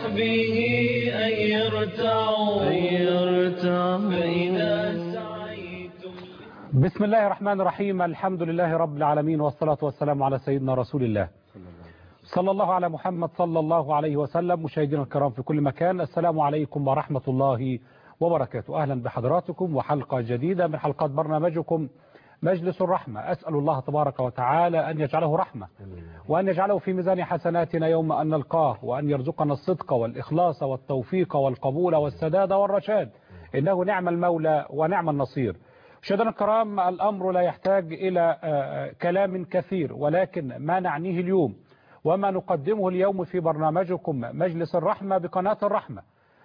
وصحبه أن يرتعوا فإذا سعيتم بسم الله الرحمن الرحيم الحمد لله رب العالمين والصلاة والسلام على سيدنا رسول الله صلى الله على محمد صلى الله عليه وسلم مشاهدينا الكرام في كل مكان السلام عليكم ورحمة الله وبركاته أهلا بحضراتكم وحلقة جديدة من حلقات برنامجكم مجلس الرحمة أسأل الله تبارك وتعالى أن يجعله رحمة وأن يجعله في ميزان حسناتنا يوم أن نلقاه وأن يرزقنا الصدق والإخلاص والتوفيق والقبول والسداد والرشاد إنه نعم المولى ونعم النصير مشاهدينا الكرام الأمر لا يحتاج إلى كلام كثير ولكن ما نعنيه اليوم وما نقدمه اليوم في برنامجكم مجلس الرحمة بقناة الرحمة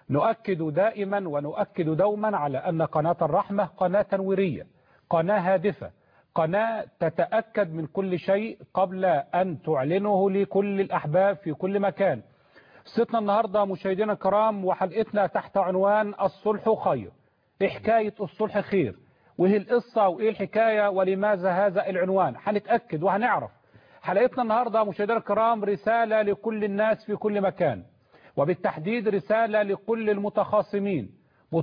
نؤكد دائما ونؤكد دوما على أن قناة الرحمة قناة تنويرية قناة هادفة قناة تتأكد من كل شيء قبل أن تعلنه لكل الأحباب في كل مكان ستنا النهاردة مشاهدينا الكرام وحلقتنا تحت عنوان الصلح خير حكاية الصلح خير وهي القصة وإيه الحكاية ولماذا هذا العنوان هنتأكد وهنعرف حلقتنا النهاردة مشاهدينا الكرام رسالة لكل الناس في كل مكان وبالتحديد رسالة لكل المتخاصمين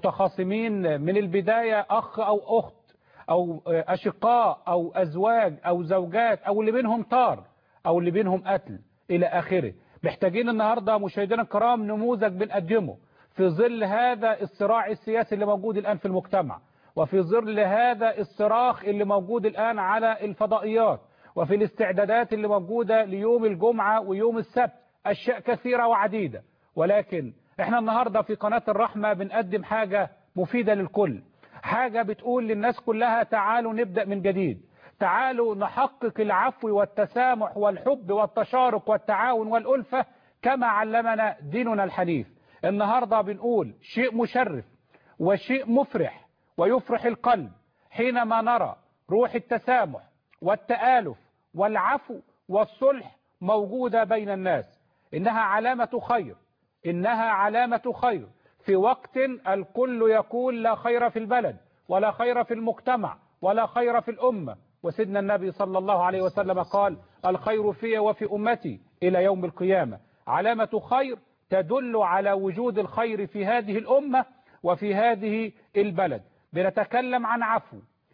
متخاصمين من البداية أخ أو أخت أو أشقاء أو أزواج أو زوجات أو اللي بينهم طار أو اللي بينهم قتل إلى آخره محتاجين النهاردة مشاهدينا الكرام نموذج بنقدمه في ظل هذا الصراع السياسي اللي موجود الآن في المجتمع وفي ظل هذا الصراخ اللي موجود الآن على الفضائيات وفي الاستعدادات اللي موجودة ليوم الجمعة ويوم السبت أشياء كثيرة وعديدة ولكن احنا النهاردة في قناة الرحمة بنقدم حاجة مفيدة للكل حاجة بتقول للناس كلها تعالوا نبدأ من جديد تعالوا نحقق العفو والتسامح والحب والتشارك والتعاون والألفة كما علمنا ديننا الحنيف النهاردة بنقول شيء مشرف وشيء مفرح ويفرح القلب حينما نرى روح التسامح والتآلف والعفو والصلح موجودة بين الناس إنها علامة خير إنها علامة خير في وقت الكل يقول لا خير في البلد ولا خير في المجتمع ولا خير في الأمة وسيدنا النبي صلى الله عليه وسلم قال الخير في وفي أمتي إلى يوم القيامة علامة خير تدل على وجود الخير في هذه الأمة وفي هذه البلد بنتكلم عن عفو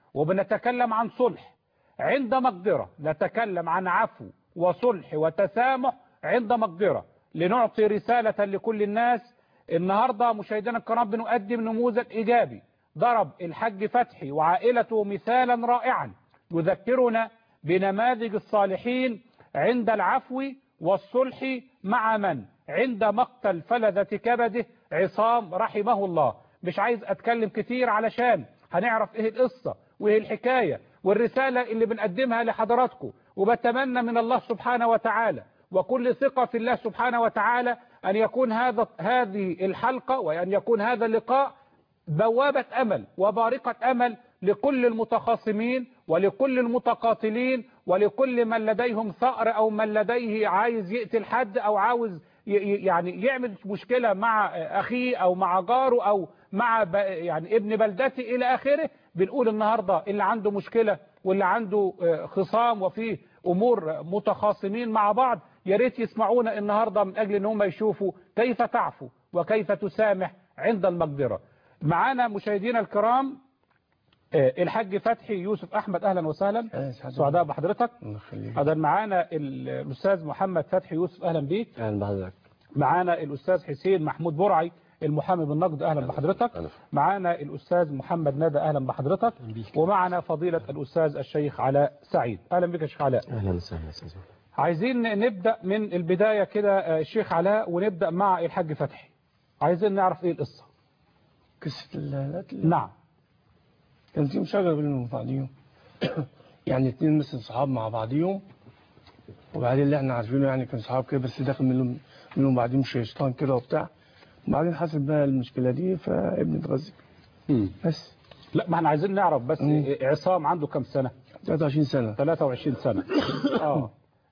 وبنتكلم عن صلح عند مقدرة نتكلم عن عفو وصلح وتسامح عند مقدرة لنعطي رسالة لكل الناس النهاردة مشاهدينا الكرام بنقدم نموذج إيجابي ضرب الحج فتحي وعائلته مثالا رائعا يذكرنا بنماذج الصالحين عند العفو والصلح مع من عند مقتل فلذة كبده عصام رحمه الله مش عايز أتكلم كتير علشان هنعرف إيه القصة وإيه الحكاية والرسالة اللي بنقدمها لحضراتكم وبتمنى من الله سبحانه وتعالى وكل ثقة في الله سبحانه وتعالى أن يكون هذا هذه الحلقة وأن يكون هذا اللقاء بوابة أمل وبارقة أمل لكل المتخاصمين ولكل المتقاتلين ولكل من لديهم ثأر أو من لديه عايز يقتل حد أو عاوز يعني يعمل مشكلة مع أخيه أو مع جاره أو مع يعني ابن بلدتي إلى آخره بنقول النهاردة اللي عنده مشكلة واللي عنده خصام وفيه أمور متخاصمين مع بعض يا ريت يسمعونا النهاردة من أجل ان هم يشوفوا كيف تعفو وكيف تسامح عند المقدرة معانا مشاهدينا الكرام الحاج فتحي يوسف أحمد أهلا وسهلا سعداء بحضرتك أيضا معانا الأستاذ محمد فتحي يوسف أهلا بيك أهلا بحضرتك معانا الأستاذ حسين محمود برعي المحامي بالنقد أهلا بحضرتك معانا الأستاذ محمد ندى أهلا بحضرتك ومعنا فضيلة الأستاذ الشيخ علاء سعيد أهلا بك يا شيخ علاء أهلا وسهلا أستاذ عايزين نبدأ من البداية كده الشيخ علاء ونبدأ مع الحاج فتحي عايزين نعرف ايه القصة قصة القتل نعم كان في مشاجرة بينهم وبعضيهم يعني اتنين مثل صحاب مع بعضيهم وبعدين اللي احنا عارفينه يعني كان صحاب كده بس داخل منهم منهم بعدين شيطان كده وبتاع وبعدين حصل بقى المشكلة دي فابني اتغذب بس لا ما احنا عايزين نعرف بس مم. عصام عنده كام سنة 23 سنة 23 سنة اه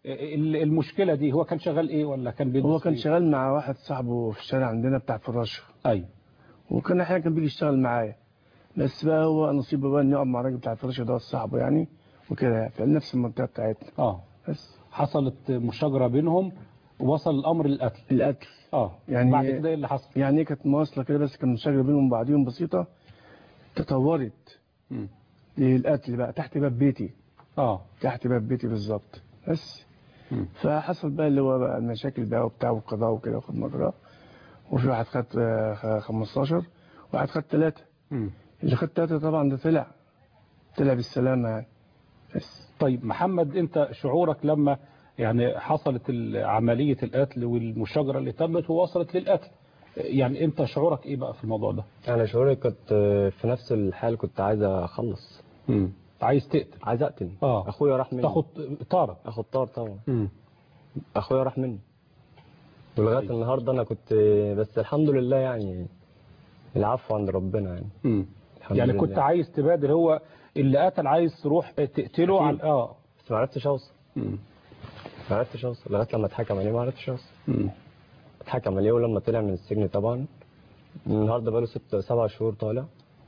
المشكلة دي هو كان شغال ايه ولا كان بيدرس هو كان إيه؟ شغال مع واحد صاحبه في الشارع عندنا بتاع فراشة ايوه وكان احيانا كان بيجي يشتغل معايا بس بقى هو نصيبه بقى انه يقعد مع الراجل بتاع الفراشة ده صاحبه يعني وكده في نفس المنطقة بتاعتنا اه بس حصلت مشاجرة بينهم وصل الامر للقتل القتل اه يعني- بعد كده ايه اللي حصل يعني هي كانت مواصله كده بس كان مشاجره بينهم وبعضهم بسيطه تطورت مم. للقتل بقى تحت باب بيتي اه تحت باب بيتي بالظبط بس مم. فحصل بقى اللي هو بقى المشاكل بقى وبتاع والقضاء وكده وخد مجراه وفي واحد خد آه، 15 وواحد خد ثلاثة مم. اللي خد ثلاثة طبعا ده طلع طلع بالسلامة يعني بس طيب محمد انت شعورك لما يعني حصلت ال- عملية القتل والمشاجرة اللي تمت ووصلت للقتل يعني انت شعورك ايه بقى في الموضوع ده انا شعوري كنت في نفس الحال كنت عايز اخلص عايز تقتل عايز اقتل اه. اخويا راح مني تاخد طارق اخد طار طبعا مم. اخويا راح مني ولغايه طيب. النهارده انا كنت بس الحمد لله يعني العفو عند ربنا يعني مم. الحمد يعني لله. كنت عايز تبادر هو اللي قتل عايز تروح تقتله أكيد. على اه بس ما عرفتش اوصل مم. ما عرفتش اوصل لغايه لما اتحكم عليه ما عرفتش اوصل مم. اتحكم عليه ولما طلع من السجن طبعا النهارده بقاله ست سبع شهور طالع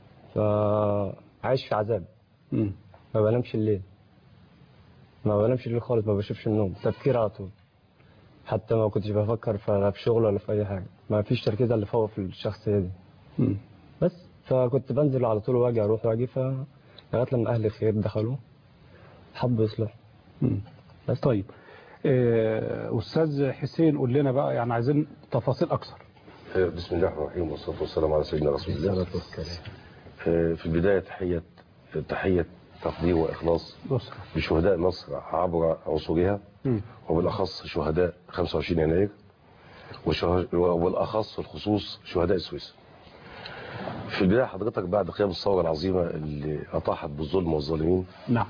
فعايش في عذاب مم. ما بنامش الليل ما بنامش الليل خالص ما بشوفش النوم تفكير على طول حتى ما كنتش بفكر في لا في شغل ولا في اي حاجه ما فيش تركيز على اللي فوق في الشخصيه دي مم. بس فكنت بنزل على طول واجي اروح واجي ف لغايه لما اهل الخير دخلوا حبوا يصلحوا مم. بس طيب آه، استاذ حسين قول لنا بقى يعني عايزين تفاصيل اكثر بسم الله الرحمن الرحيم والصلاة والسلام على سيدنا رسول الله آه، في البداية تحية تحية تقدير وإخلاص أسرة. لشهداء مصر عبر عصورها مم. وبالأخص شهداء 25 يناير وشه- وبالأخص والخصوص شهداء السويس في البداية حضرتك بعد قيام الثورة العظيمة اللي أطاحت بالظلم والظالمين نعم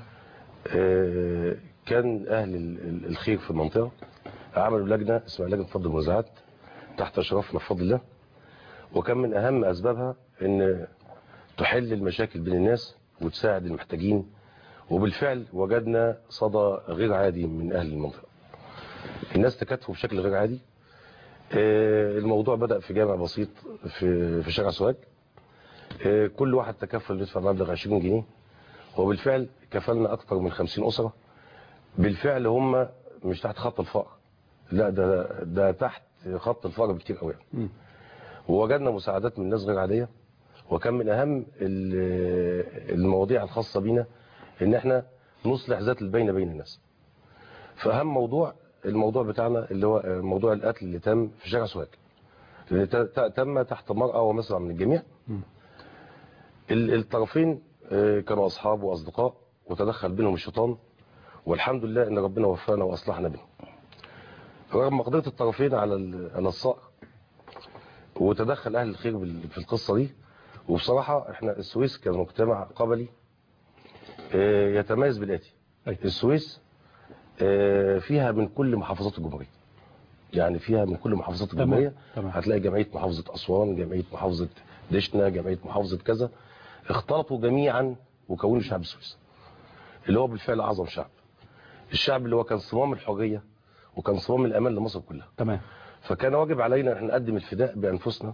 آه، كان أهل ال- ال- الخير في المنطقة عملوا لجنة اسمها لجنة فض المنازعات تحت إشرافنا بفضل الله وكان من أهم أسبابها أن تحل المشاكل بين الناس وتساعد المحتاجين وبالفعل وجدنا صدى غير عادي من أهل المنطقة الناس تكاتفوا بشكل غير عادي آه، الموضوع بدأ في جامع بسيط في في شارع سوهاج آه، كل واحد تكفل يدفع مبلغ 20 جنيه وبالفعل كفلنا أكثر من 50 أسرة بالفعل هم مش تحت خط الفقر لا ده ده تحت خط الفقر بكتير قوي مم. ووجدنا مساعدات من ناس غير عادية وكان من أهم ال- المواضيع الخاصة بينا إن إحنا نصلح ذات البين بين الناس فأهم موضوع الموضوع بتاعنا اللي هو موضوع القتل اللي تم في شارع سوهاج لأن ت- ت- تم تحت مرأة ومسرع من الجميع ال- الطرفين آه، كانوا أصحاب وأصدقاء وتدخل بينهم الشيطان والحمد لله إن ربنا وفانا وأصلحنا بينهم رغم مقدرة الطرفين على ال- على الصقر وتدخل أهل الخير بال- في القصة دي وبصراحة احنا السويس كمجتمع قبلي آه، يتميز بالآتي السويس آه، فيها من كل محافظات الجمهورية يعني فيها من كل محافظات تمام، الجمهورية تمام. هتلاقي جمعية محافظة أسوان جمعية محافظة دشنا جمعية محافظة كذا اختلطوا جميعا وكونوا شعب السويس اللي هو بالفعل أعظم شعب الشعب اللي هو كان صمام الحرية وكان صمام الأمان لمصر كلها تمام فكان واجب علينا ان احنا نقدم الفداء بانفسنا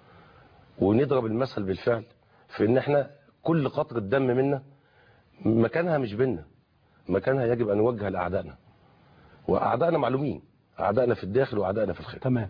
ونضرب المثل بالفعل في ان احنا كل قطره دم منا مكانها مش بينا مكانها يجب ان نوجه لاعدائنا واعدائنا معلومين اعدائنا في الداخل واعدائنا في الخارج تمام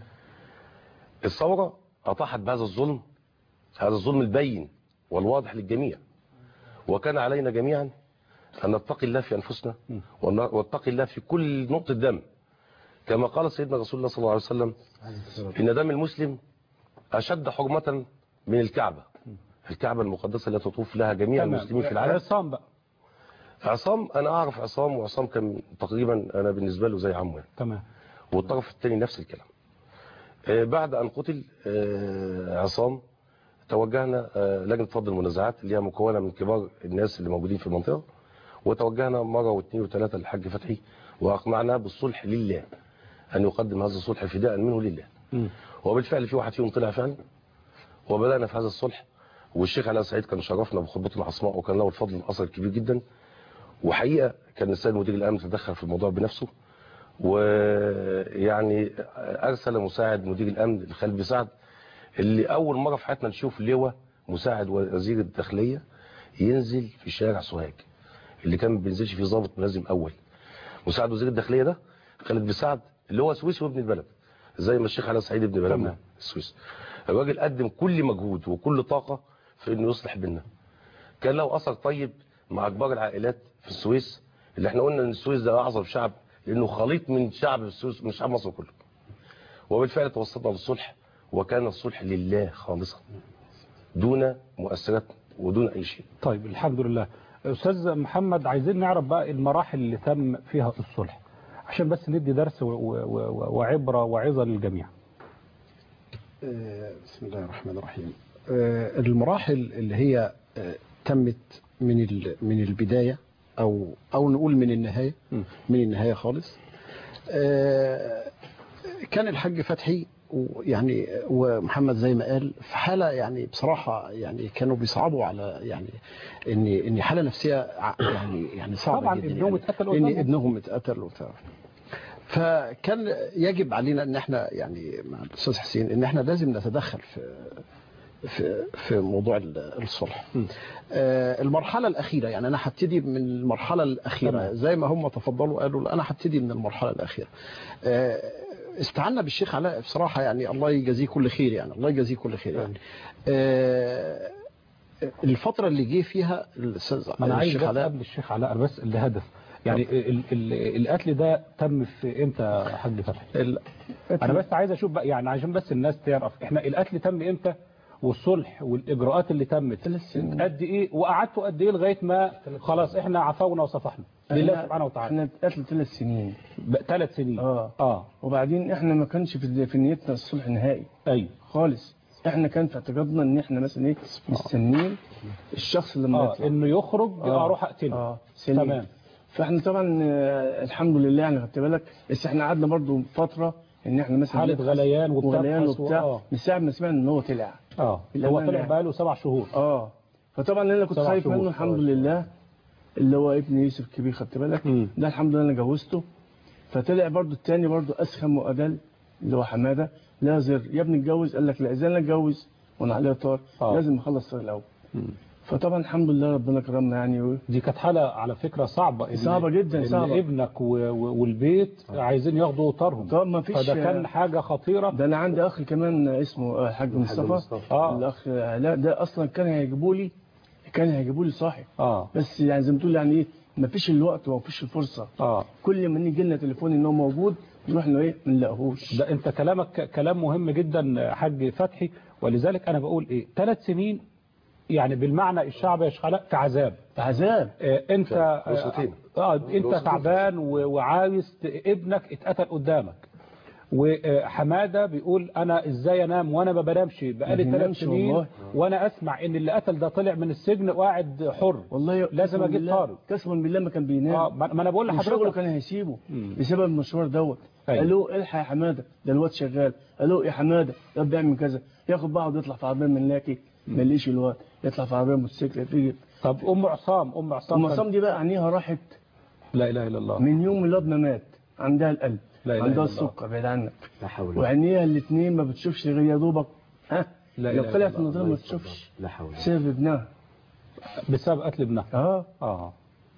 الثوره اطاحت بهذا الظلم هذا الظلم البين والواضح للجميع وكان علينا جميعا ان نتقي الله في انفسنا ون- ونتقي الله في كل نقطه دم كما قال سيدنا رسول الله صلى الله عليه وسلم إن دم المسلم أشد حرمة من الكعبة الكعبة المقدسة التي تطوف لها جميع تمام. المسلمين في العالم عصام بقى عصام أنا أعرف عصام وعصام كان تقريبا أنا بالنسبة له زي عمه يعني. تمام والطرف الثاني نفس الكلام آه، بعد أن قتل آه، عصام توجهنا آه، لجنة فض المنازعات اللي هي مكونة من كبار الناس اللي موجودين في المنطقة وتوجهنا مرة واثنين وثلاثة للحاج فتحي وأقنعناه بالصلح لله أن يقدم هذا الصلح فداء منه لله مم. وبالفعل في واحد فيهم طلع فعلا وبدأنا في هذا الصلح والشيخ علاء سعيد كان شرفنا بخطبته العصماء وكان له الفضل الأثر الكبير جدا وحقيقة كان السيد مدير الأمن تدخل في الموضوع بنفسه ويعني أرسل مساعد مدير الأمن لخالد سعد اللي أول مرة في حياتنا نشوف لواء مساعد وزير الداخلية ينزل في شارع سوهاج اللي كان ما بينزلش فيه ضابط ملازم أول مساعد وزير الداخلية ده خالد بسعد اللي هو سويسي وابن البلد زي ما الشيخ علي سعيد ابن تمام. بلدنا السويسي الراجل قدم كل مجهود وكل طاقة في انه يصلح بينا كان له اثر طيب مع كبار العائلات في السويس اللي احنا قلنا ان السويس ده اعظم شعب لانه خليط من شعب السويس من شعب مصر كله وبالفعل توصلنا للصلح وكان الصلح لله خالصا دون مؤثرات ودون اي شيء طيب الحمد لله أستاذ محمد عايزين نعرف بقى المراحل اللي تم فيها الصلح عشان بس ندي درس و- و- و- وعبرة وعظة للجميع آه، بسم الله الرحمن الرحيم آه، المراحل اللي هي آه، تمت من ال- من البداية أو أو نقول من النهاية م. من النهاية خالص آه، كان الحاج فتحي ويعني ومحمد زي ما قال في حالة يعني بصراحة يعني كانوا بيصعبوا على يعني ان ان حالة نفسية ع- يعني يعني صعبة طبعا جدا ابنهم يعني اتقتل ان قدامهم. ابنهم اتقتل وبتاع فكان يجب علينا ان احنا يعني مع الاستاذ حسين ان احنا لازم نتدخل في في في موضوع ال- الصلح م. آه، المرحله الاخيره يعني انا هبتدي من المرحله الاخيره تمام. زي ما هم تفضلوا قالوا لا، انا هبتدي من المرحله الاخيره آه، استعنا بالشيخ علاء بصراحه يعني الله يجازيه كل خير يعني الله يجازيه كل خير يعني آه، الفتره اللي جه فيها الاستاذ ما انا عايز الشيخ بس علاء قبل الشيخ علاء بس الهدف يعني ال ال القتل ده تم في امتى يا حاج فتحي ال- انا بس عايز اشوف بقى يعني عشان بس الناس تعرف احنا القتل تم امتى والصلح والاجراءات اللي تمت قد ايه وقعدتوا قد ايه لغايه ما خلاص احنا عفونا وصفحنا لله سبحانه وتعالى احنا اتقتل ثلاث سنين ثلاث سنين اه اه وبعدين احنا ما كانش في في نيتنا الصلح نهائي ايوه خالص احنا كان في اعتقادنا ان احنا مثلا ايه مستنيين الشخص اللي لما اه يطلع انه يخرج آه. اروح اقتله اه سنين تمام فاحنا طبعا آه، الحمد لله يعني خدت بالك بس احنا قعدنا برضو فتره ان احنا مثلا حالة نبحث غليان وبتبحث وغليان و- وبتاع آه. من ساعه ما سمعنا ان هو طلع اه هو بالأمانة طلع يعني. بقاله سبع شهور اه فطبعا اللي انا كنت سبع خايف شهور. منه الحمد لله اللي هو ابن يوسف الكبير خدت بالك مم. ده الحمد لله انا جوزته فطلع برضو التاني برضو اسخم وادل اللي هو حماده لا زر يا ابني اتجوز قال لك لا اذا انا اتجوز وانا عليا طار آه. لازم اخلص طار الاول مم. فطبعا الحمد لله ربنا كرمنا يعني و... دي كانت حالة على فكرة صعبة إن صعبة جداً، إن صعبة. ابنك و- و- والبيت عايزين ياخدوا طارهم طب ما فيش فده كان حاجة خطيرة ده انا عندي اخ كمان اسمه آه، الحاج مصطفى آه. الاخ علاء ده اصلا كان هيجيبوا لي كان هيجيبوا لي صاحب اه بس يعني زي ما تقول يعني ايه ما فيش الوقت وما فيش الفرصه اه كل ما نيجي لنا تليفون ان هو موجود نروح له ايه ما نلاقيهوش ده انت كلامك ك- كلام مهم جدا حاج فتحي ولذلك انا بقول ايه ثلاث سنين يعني بالمعنى الشعب يشغل كعذاب عذاب آه، انت اه أسرتين. آه، انت أسرتين. تعبان و- وعايز ت- ابنك اتقتل قدامك وحماده بيقول انا ازاي انام وانا ما بنامش بقالي ما ثلاث بينامش سنين والله. وانا اسمع ان اللي قتل ده طلع من السجن وقاعد حر والله لازم قسماً اجيب بالله- طارق قسما بالله ما كان بينام اه ما ما انا بقول من شغله لحضرتك كان هيسيبه مم. بسبب المشوار دوت أيوة. قالوا الحق يا حماده ده الواد شغال قالوا يا حماده ده بيعمل كذا ياخد بعض يطلع في عربيه ملاكي ما يلاقيش الواد يطلع في عربيه موتوسيكل تيجي طب ام عصام ام عصام ام كان- عصام دي بقى عينيها راحت لا اله الا الله من يوم الواد ما مات عندها القلب لا إله عندها إلا الله. السكر بعيد عنك لا حول ولا وعينيها الاثنين ما بتشوفش غير يا دوبك ها لا لو إله طلعت إلا من الله. غير ما تشوفش لا حول ولا بسبب ابنها بسبب قتل ابنها اه اه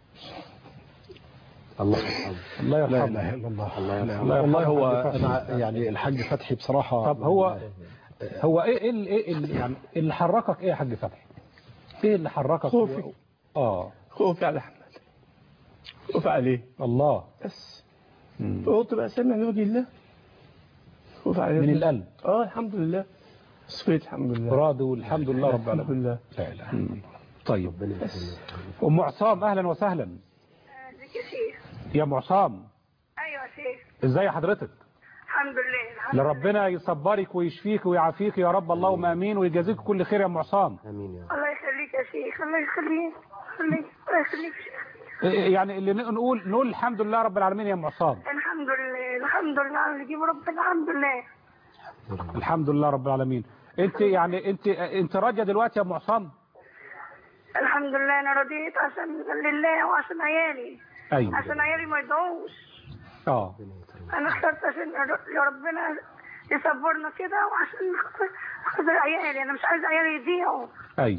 الله يرحمه الله لا يرحمه اله الا الله الله لا يرحمه. إله- والله هو الحاج فتحي. انا يعني الحاج فتحي بصراحه طب هو هو ايه ايه ال- ايه ال- يعني اللي حركك ايه يا حاج فتحي ايه اللي حركك خوفي. اه خوفي على احمد خوفي عليه الله بس فقلت بقى سامع لوجه الله خوفي عليه من القلب اه الحمد لله صفيت الحمد لله راضي والحمد لله رب الحمد العالمين لله لا اله الا الله طيب ربنا يرحمه. ام عصام اهلا وسهلا ازيك يا شيخ يا ام عصام ايوه يا شيخ ازاي حضرتك الحمد لله الحمد لا لله ربنا يصبرك ويشفيك ويعافيك يا رب اللهم امين ويجازيك كل خير يا ام عصام امين يا رب الله يخليك يا شيخ الله يخليك خليك الله يخليك يا شيخ إيه يعني اللي نقول نقول الحمد لله رب العالمين يا ام عصام الحمد لله الحمد لله على اللي يجيب ربنا الحمد لله الحمد لله رب العالمين انت يعني انت انت راجيه دلوقتي يا ام عصام الحمد لله انا رضيت عشان لله وعشان عيالي ايوه عشان عيالي ما يضيعوش اه انا اخترت عشان يا ربنا يصبرنا كده وعشان خاطر خاطر عيالي انا مش عايز عيالي يضيعوا ايوه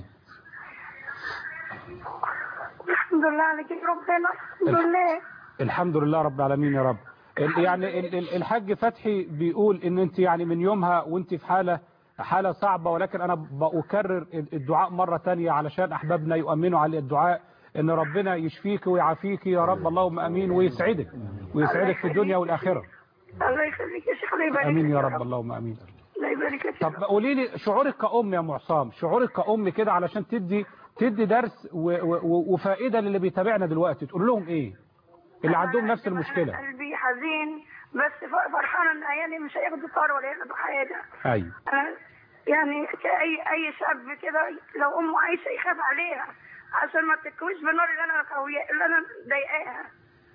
الحمد لله على اللي يجيب ربنا الحمد لله الحمد لله رب العالمين يا رب ال- يعني ال- ال- الحاج فتحي بيقول ان انت يعني من يومها وانت في حالة حالة صعبة ولكن انا بأكرر الدعاء مرة تانية علشان احبابنا يؤمنوا على الدعاء ان ربنا يشفيك ويعافيك يا رب اللهم امين ويسعدك ويسعدك في الدنيا والاخرة الله يخليك يا شيخ الله يبارك امين فيك يا رب اللهم امين الله يبارك يا شيخ طب قولي لي شعورك كأم يا معصام شعورك كأم كده علشان تدي تدي درس و و وفائدة للي بيتابعنا دلوقتي تقول لهم ايه اللي عندهم نفس المشكلة قلبي حزين بس ف- فرحانه ان عيالي مش هياخدوا طار ولا ياخدوا حاجه ايوه انا يعني كاي اي شاب كده لو امه عايشه يخاف عليها عشان ما تكويش بالنار اللي انا قوية اللي انا ضايقاها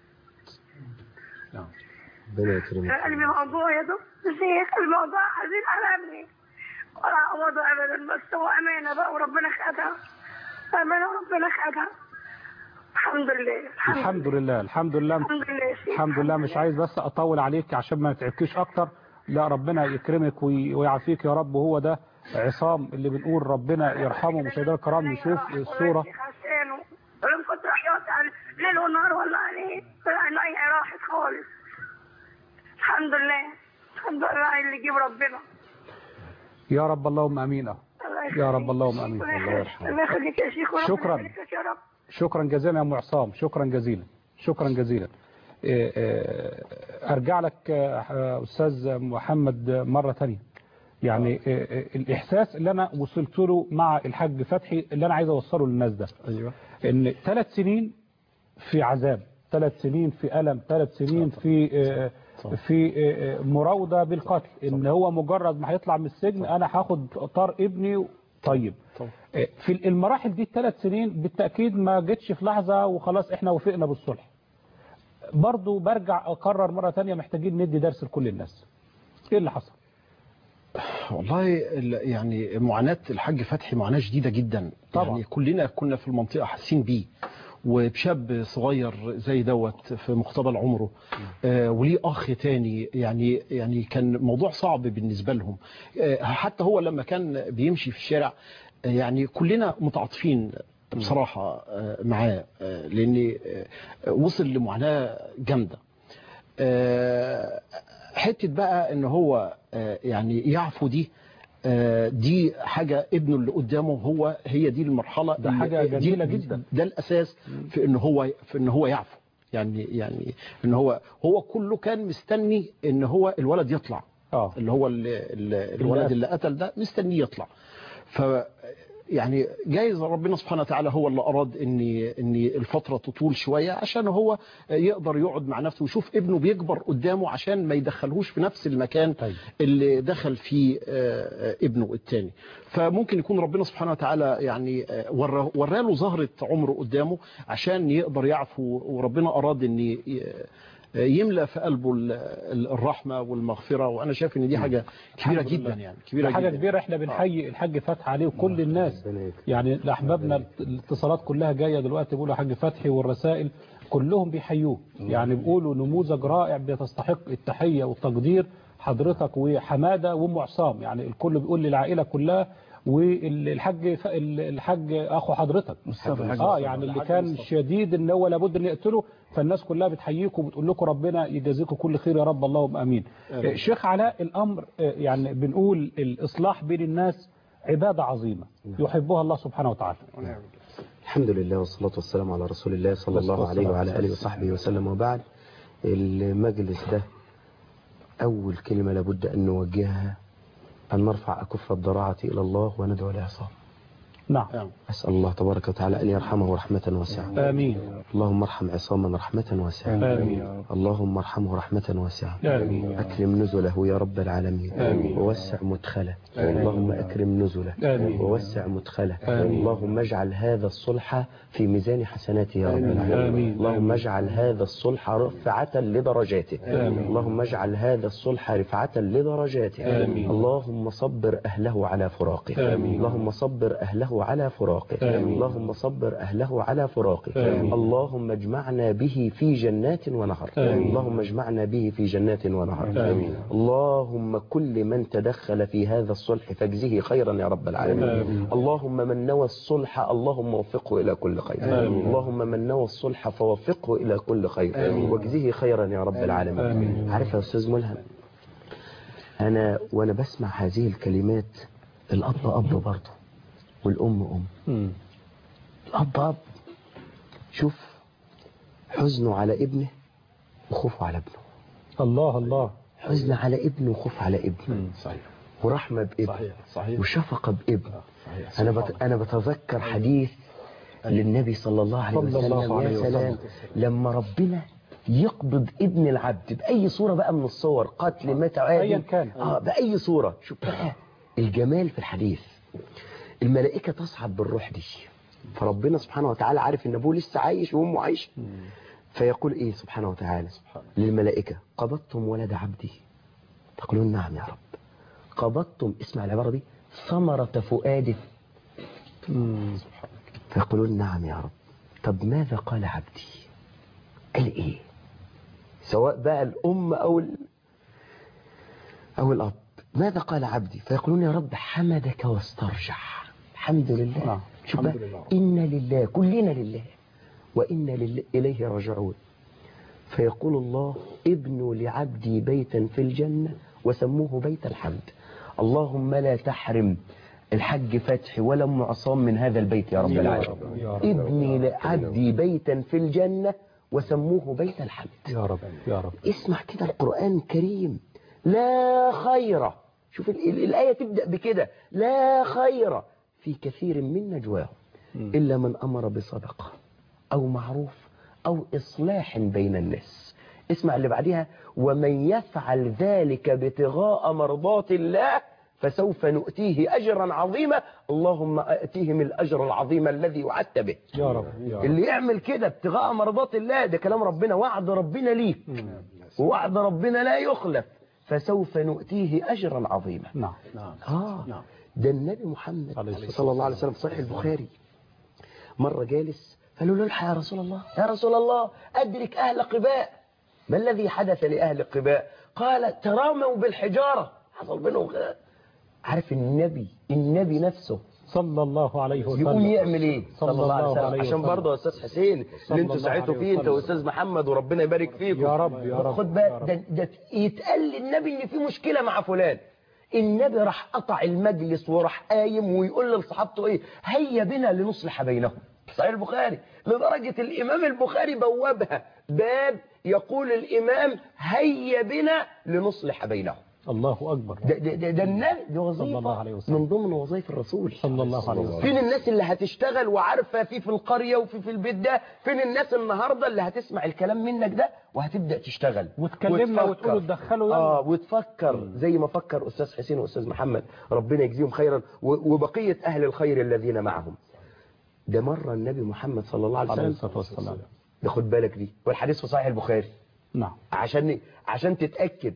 ربنا يكرمك قلبي موضوع يا دكتور شيخ الموضوع حزين على ابني ولا عوضه ابدا بس هو امانه بقى وربنا خدها امانه وربنا خدها الحمد لله الحمد لله الحمد لله الحمد لله يا شيخ الحمد لله مش عايز بس اطول عليك عشان ما نتعبكيش اكتر لا ربنا يكرمك وي- ويعافيك يا رب وهو ده عصام اللي بنقول ربنا يرحمه مشاهدينا الكرام نشوف الصورة عشانه ولم كنت عياط على ليل ونهار والله عليه طلع عيني راحت خالص الحمد لله الحمد لله اللي يجيب ربنا يا رب اللهم امين الله يا رب يخليك. اللهم امين الله يخليك. الله يخليك يا شيخ وربنا شكراً. يخليك يا رب شكرا جزيلا يا ام عصام شكرا جزيلا شكرا جزيلا إيه، إيه، ارجع لك آه، استاذ محمد مرة تانية يعني إيه، إيه، الاحساس اللي انا وصلت له مع الحاج فتحي اللي انا عايز اوصله للناس ده ايوه ان ثلاث سنين في عذاب ثلاث سنين في ألم ثلاث سنين في آه، في آه، مراودة بالقتل ان هو مجرد ما هيطلع من السجن انا هاخد طار ابني طيب طبعا. آه، في المراحل دي الثلاث سنين بالتأكيد ما جتش في لحظة وخلاص احنا وافقنا بالصلح برضو برجع اقرر مرة تانية محتاجين ندي درس لكل الناس ايه اللي حصل والله ال- يعني معاناة الحاج فتحي معاناة شديدة جدا طبعا. يعني كلنا كنا في المنطقة حاسين بيه وبشاب صغير زي دوت في مقتبل عمره آه وليه اخ تاني يعني يعني كان موضوع صعب بالنسبه لهم آه حتى هو لما كان بيمشي في الشارع آه يعني كلنا متعاطفين بصراحه آه معاه آه لان آه وصل لمعاناه جامده آه، حته بقى ان هو آه، يعني يعفو دي آه، دي حاجه ابنه اللي قدامه هو هي دي المرحله ده اللي- حاجة دي- جميلة دي- جدا. ده الاساس في ان هو في ان هو يعفو يعني يعني ان هو هو كله كان مستني ان هو الولد يطلع اه اللي هو ال- ال- الولد قتل. اللي قتل ده مستنيه يطلع ف يعني جايز ربنا سبحانه وتعالى هو اللي اراد ان ان الفتره تطول شويه عشان هو يقدر يقعد مع نفسه ويشوف ابنه بيكبر قدامه عشان ما يدخلهوش في نفس المكان طيب. اللي دخل فيه آه، ابنه الثاني فممكن يكون ربنا سبحانه وتعالى يعني آه، ورا- وراله زهره عمره قدامه عشان يقدر يعفو وربنا اراد ان ي- يملأ في قلبه ال- ال- الرحمة والمغفرة وأنا شايف إن دي حاجة كبيرة الحمد لله. جدا يعني كبيرة ده حاجة جدا كبيرة احنا بنحيي الحاج فتحي عليه وكل الناس يعني لأحبابنا الاتصالات كلها جاية دلوقتي بيقولوا حاج فتحي والرسائل كلهم بيحيوه يعني بيقولوا نموذج رائع بتستحق التحية والتقدير حضرتك وحمادة وام عصام يعني الكل بيقول للعائلة كلها والحاج ف- الحاج اخو حضرتك مصطفى الحاج اه مصطفى. يعني اللي كان شديد ان هو لابد ان يقتله فالناس كلها بتحييكم وبتقول لكم ربنا يجازيكم كل خير يا رب اللهم امين آه، شيخ علاء الامر آه، يعني بنقول الاصلاح بين الناس عباده عظيمه يحبها الله سبحانه وتعالى الحمد لله والصلاة والسلام على رسول الله صلى الله عليه وعلى آله وصحبه وسلم وبعد المجلس ده أول كلمة لابد أن نوجهها أن نرفع أكف الضراعة إلى الله وندعو العصام نعم أسأل الله تبارك وتعالى أن يرحمه رحمة واسعة امين اللهم ارحم عصاما رحمة واسعة امين اللهم ارحمه رحمة واسعة امين أكرم نزله يا رب العالمين آمين. ووسع مدخله اللهم أكرم نزله آمين. ووسع مدخله آمين. اللهم اجعل هذا الصلح في ميزان حسناته يا رب العالمين آمين. اللهم اجعل هذا الصلح رفعة لدرجاته آمين. اللهم اجعل هذا الصلح رفعة لدرجاته آمين. اللهم صبر أهله على فراقه آمين. اللهم صبر أهله أهله على فراقه آمين. اللهم صبر أهله على فراقه آمين. اللهم اجمعنا به في جنات ونهر آمين. اللهم اجمعنا به في جنات ونهر آمين. اللهم كل من تدخل في هذا الصلح فاجزه خيرا يا رب العالمين آمين. اللهم من نوى الصلح اللهم وفقه إلى كل خير آمين. اللهم من نوى الصلح فوفقه إلى كل خير واجزه خيرا يا رب العالمين آمين. عارف يا أستاذ ملهم أنا وأنا بسمع هذه الكلمات الأب أب برضه والأم أم مم. الأب أب شوف حزنه على ابنه وخوفه على ابنه الله الله حزن على ابنه وخوف على ابنه صحيح ورحمة بابنه صحيح صحيح وشفقة بابنه صحيح أنا بت... أنا بتذكر حديث للنبي صلى الله عليه صلى الله وسلم عليه يا وسلم. سلام لما ربنا يقبض ابن العبد بأي صورة بقى من الصور قتل مات عادي أيا كان. آه بأي صورة شوف بقى الجمال في الحديث الملائكة تصعد بالروح دي فربنا سبحانه وتعالى عارف ان ابوه لسه عايش وامه عايشه فيقول ايه سبحانه وتعالى للملائكة قبضتم ولد عبدي تقولون نعم يا رب قبضتم اسمع العبارة دي ثمرة فؤاده فيقولون نعم يا رب طب ماذا قال عبدي قال ايه سواء بقى الام او ال... او الاب ماذا قال عبدي فيقولون يا رب حمدك واسترجع الحمد لله نعم. شوف الحمد بقى لله. إنا لله كلنا لله وإنا لله إليه راجعون فيقول الله ابنوا لعبدي بيتا في الجنة وسموه بيت الحمد اللهم لا تحرم الحج فتحي ولا ام عصام من هذا البيت يا رب العالمين يا رب ابني لعبدي بيتا في الجنة وسموه بيت الحمد يا رب يا رب اسمع كده القرآن الكريم لا خير شوف ال- ال- الآية تبدأ بكده لا خير في كثير من نجواهم إلا من أمر بصدقة أو معروف أو إصلاح بين الناس اسمع اللي بعدها ومن يفعل ذلك ابتغاء مرضات الله فسوف نؤتيه أجرا عظيما اللهم أتيهم الأجر العظيم الذي وعدت به يا رب يا رب اللي يعمل كده ابتغاء مرضات الله ده كلام ربنا وعد ربنا ليك ووعد ربنا لا يخلف فسوف نؤتيه أجرا عظيما نعم نعم آه نعم. ده النبي محمد عليه الصلاة صلى الله عليه وسلم في صحيح البخاري مرة جالس قالوا له الحق يا رسول الله يا رسول الله أدرك أهل قباء ما الذي حدث لأهل قباء قال تراموا بالحجارة حصل بينهم خلاف. عارف النبي النبي نفسه صلى الله عليه وسلم يقوم يعمل ايه صلى الله عليه عشان وسلم. برضه يا استاذ حسين صلى اللي انتوا الله ساعدتوا عليه فيه انت وسلم. واستاذ محمد وربنا يبارك فيكم يا رب يا رب خد يا بالك رب. ده, ده يتقال للنبي ان في مشكله مع فلان النبي راح قطع المجلس وراح قايم ويقول لصحابته ايه هيا بنا لنصلح بينهم صحيح البخاري لدرجه الامام البخاري بوابها باب يقول الامام هيا بنا لنصلح بينهم الله أكبر ده ده ده, ده النبي دي صلى الله عليه وظيفه وسلم. من ضمن وظائف الرسول صلى الله عليه وسلم فين الناس اللي هتشتغل وعارفة في في القرية وفي في البيت ده فين الناس النهاردة اللي هتسمع الكلام منك ده وهتبدأ تشتغل وتكلمنا وتفكر. وتقولوا تدخلوا يلا. اه وتفكر زي ما فكر أستاذ حسين وأستاذ محمد ربنا يجزيهم خيرا و- وبقية أهل الخير الذين معهم ده مرة النبي محمد صلى الله عليه عليه وسلم الصلاة والسلام ده خد بالك دي والحديث في صحيح البخاري نعم عشان عشان تتأكد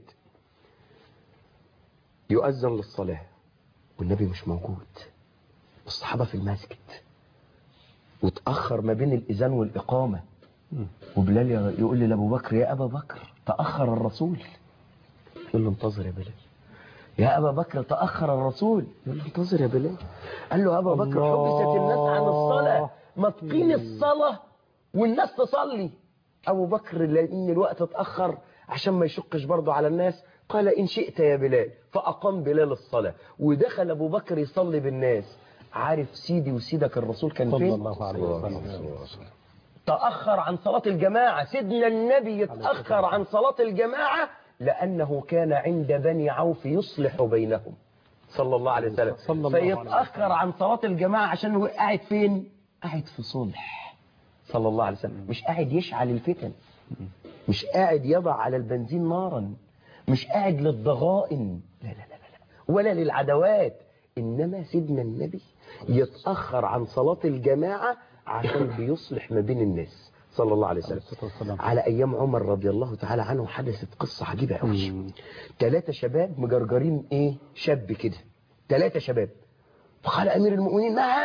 يؤذن للصلاة والنبي مش موجود والصحابة في المسجد وتأخر ما بين الإذان والإقامة وبلال يقول لي لأبو بكر يا أبا بكر تأخر الرسول يقول له انتظر يا بلال يا أبا بكر تأخر الرسول يقول له انتظر يا بلال قال له يا أبا بكر الله. حبست الناس عن الصلاة ما تقيم الصلاة والناس تصلي أبو بكر لأن الوقت اتأخر عشان ما يشقش برضه على الناس قال إن شئت يا بلال فأقام بلال الصلاة ودخل أبو بكر يصلي بالناس عارف سيدي وسيدك الرسول كان صلى فين الله عليه وسلم تأخر عن صلاة الجماعة سيدنا النبي يتأخر عن صلاة الجماعة لأنه كان عند بني عوف يصلح بينهم صلى الله عليه وسلم صلى الله عليه فيتأخر عن صلاة الجماعة عشان هو قاعد فين قاعد في صلح صلى الله عليه وسلم مش قاعد يشعل الفتن مش قاعد يضع على البنزين نارا مش قاعد للضغائن لا لا لا لا لا. ولا للعدوات إنما سيدنا النبي يتأخر عن صلاة الجماعة عشان بيصلح ما بين الناس صلى الله عليه وسلم الصلاة والسلام. على أيام عمر رضي الله تعالى عنه حدثت قصة عجيبة قوي ثلاثة شباب مجرجرين إيه شاب كده ثلاثة شباب فقال أمير المؤمنين ما هذا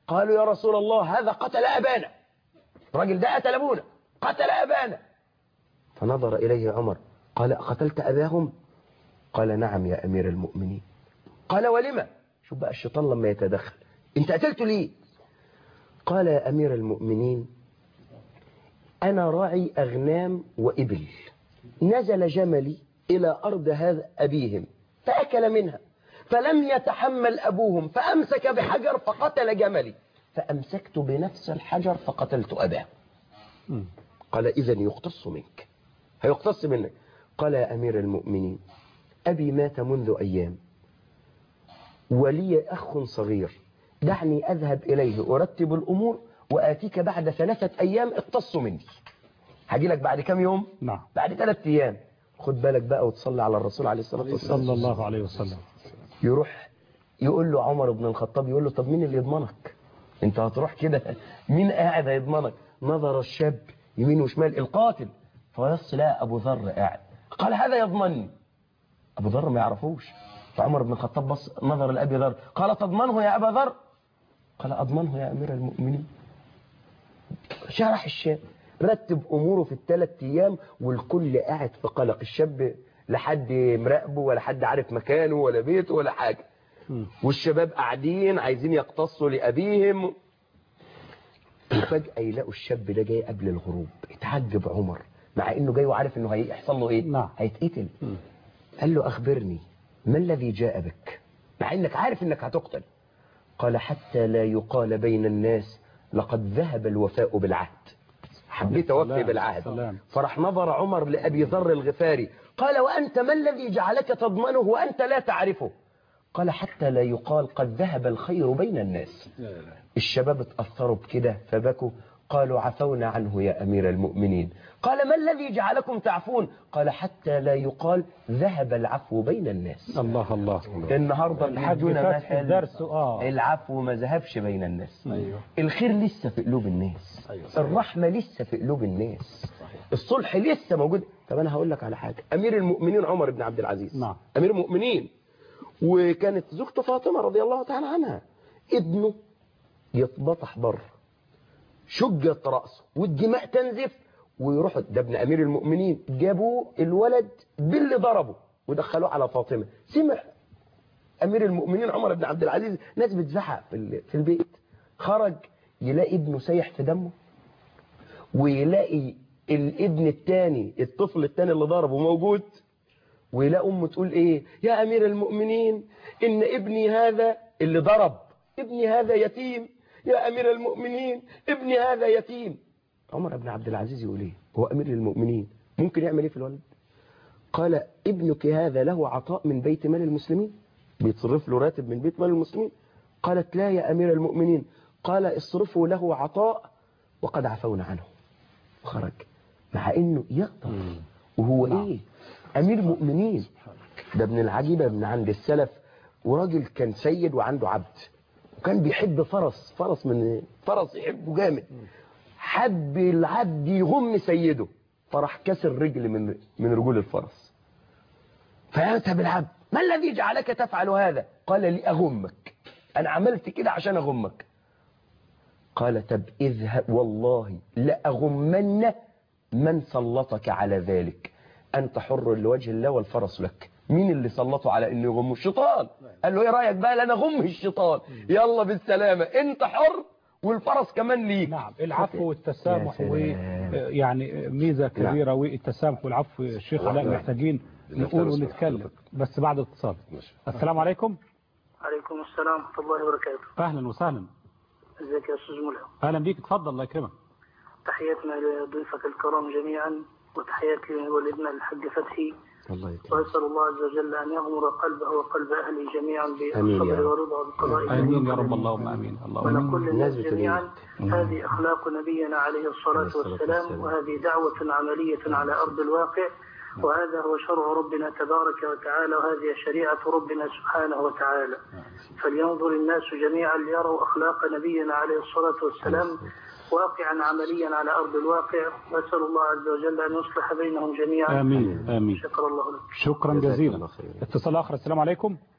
قالوا يا رسول الله هذا قتل أبانا الراجل ده قتل أبونا قتل أبانا فنظر إليه عمر قال قتلت أباهم قال نعم يا أمير المؤمنين قال ولما شوف بقى الشيطان لما يتدخل انت قتلته ليه قال يا أمير المؤمنين أنا راعي أغنام وإبل نزل جملي إلى أرض هذا أبيهم فأكل منها فلم يتحمل أبوهم فأمسك بحجر فقتل جملي فأمسكت بنفس الحجر فقتلت أباه قال إذا يقتص منك هيقتص منك قال يا أمير المؤمنين أبي مات منذ أيام ولي أخ صغير دعني أذهب إليه أرتب الأمور وآتيك بعد ثلاثة أيام اقتص مني هاجي لك بعد كام يوم نعم بعد ثلاثة أيام خد بالك بقى وتصلي على الرسول عليه الصلاة والسلام صلى الله عليه وسلم يروح يقول له عمر بن الخطاب يقول له طب مين اللي يضمنك انت هتروح كده مين قاعد هيضمنك نظر الشاب يمين وشمال القاتل فيص لا ابو ذر قاعد قال هذا يضمني ابو ذر ما يعرفوش فعمر بن الخطاب بص نظر لابي ذر قال تضمنه يا ابا ذر قال اضمنه يا امير المؤمنين شرح الشاب رتب اموره في الثلاث ايام والكل قاعد في قلق الشاب لا حد مراقبه ولا حد عارف مكانه ولا بيته ولا حاجه والشباب قاعدين عايزين يقتصوا لابيهم وفجاه يلاقوا الشاب ده جاي قبل الغروب اتعجب عمر مع انه جاي وعارف انه هيحصل له ايه نعم. هيتقتل قال له اخبرني ما الذي جاء بك مع انك عارف انك هتقتل قال حتى لا يقال بين الناس لقد ذهب الوفاء بالعهد حبيت اوفي سلام، بالعهد سلام. فراح نظر عمر لابي ذر الغفاري قال وانت ما الذي جعلك تضمنه وانت لا تعرفه قال حتى لا يقال قد ذهب الخير بين الناس الشباب اتأثروا بكده فبكوا قالوا عفونا عنه يا أمير المؤمنين قال ما الذي جعلكم تعفون قال حتى لا يقال ذهب العفو بين الناس الله الله النهاردة الحاج بيدونا فتحي مثل الدرس اه العفو ما ذهبش بين الناس أيوه. الخير لسه في قلوب الناس أيوه. الرحمة لسه في قلوب الناس الصلح لسه موجود طب أنا هقول لك على حاجة أمير المؤمنين عمر بن عبد العزيز نعم. أمير المؤمنين وكانت زوجته فاطمة رضي الله تعالى عنها ابنه يتبطح بره شجت رأسه والدماء تنزف ويروحوا ده ابن أمير المؤمنين جابوه الولد باللي ضربه ودخلوه على فاطمة سمع أمير المؤمنين عمر بن عبد العزيز ناس بتزحق في ال- في البيت خرج يلاقي ابنه سايح في دمه ويلاقي الابن الثاني الطفل الثاني اللي ضربه موجود ويلاقي امه تقول ايه يا امير المؤمنين ان ابني هذا اللي ضرب ابني هذا يتيم يا امير المؤمنين ابني هذا يتيم عمر بن عبد العزيز يقول ايه هو امير المؤمنين ممكن يعمل ايه في الولد قال ابنك هذا له عطاء من بيت مال المسلمين بيتصرف له راتب من بيت مال المسلمين قالت لا يا امير المؤمنين قال اصرفوا له عطاء وقد عفونا عنه وخرج مع انه يقدر وهو ايه امير مؤمنين ده ابن العجيبه من عند السلف وراجل كان سيد وعنده عبد وكان بيحب فرس فرس من فرس يحبه جامد حب العبد يغم سيده فراح كسر رجل من من رجول الفرس فأتى بالعبد ما الذي جعلك تفعل هذا قال لي أغمك أنا عملت كده عشان أغمك قال طب اذهب والله لأغمن من سلطك على ذلك أنت حر لوجه الله والفرس لك مين اللي سلطه على انه يغم الشيطان قال له ايه رايك بقى لا انا اغم الشيطان يلا بالسلامه انت حر والفرس كمان ليك نعم العفو والتسامح يا و سلام. يعني ميزة كبيرة والتسامح والعفو الشيخ علاء نعم. محتاجين نقول ونتكلم بس بعد اتصال السلام عليكم عليكم السلام ورحمة الله وبركاته اهلا وسهلا ازيك يا أستاذ ملهم اهلا بيك اتفضل الله يكرمك تحياتنا لضيوفك الكرام جميعا وتحياتي لوالدنا الحاج فتحي الله يكرمك وأسأل الله عز وجل أن يغمر قلبه وقلب أهله جميعا آمين يا بالصبر رب. والرضا بقضاء امين يا رب اللهم امين اللهم ونقول للناس الناس جميعا هذه أخلاق نبينا عليه الصلاة الصلاة والسلام والسلام. وهذه دعوة عملية على أرض الواقع وهذا هو شرع ربنا تبارك وتعالى وهذه شريعة ربنا سبحانه وتعالى فلينظر الناس جميعا ليروا أخلاق نبينا عليه الصلاة والسلام واقعا عمليا على أرض الواقع وأسأل الله عز وجل أن يصلح بينهم جميعا امين امين شكر الله لك شكرا جزاك جزيلا الله خير. اتصال اخر السلام عليكم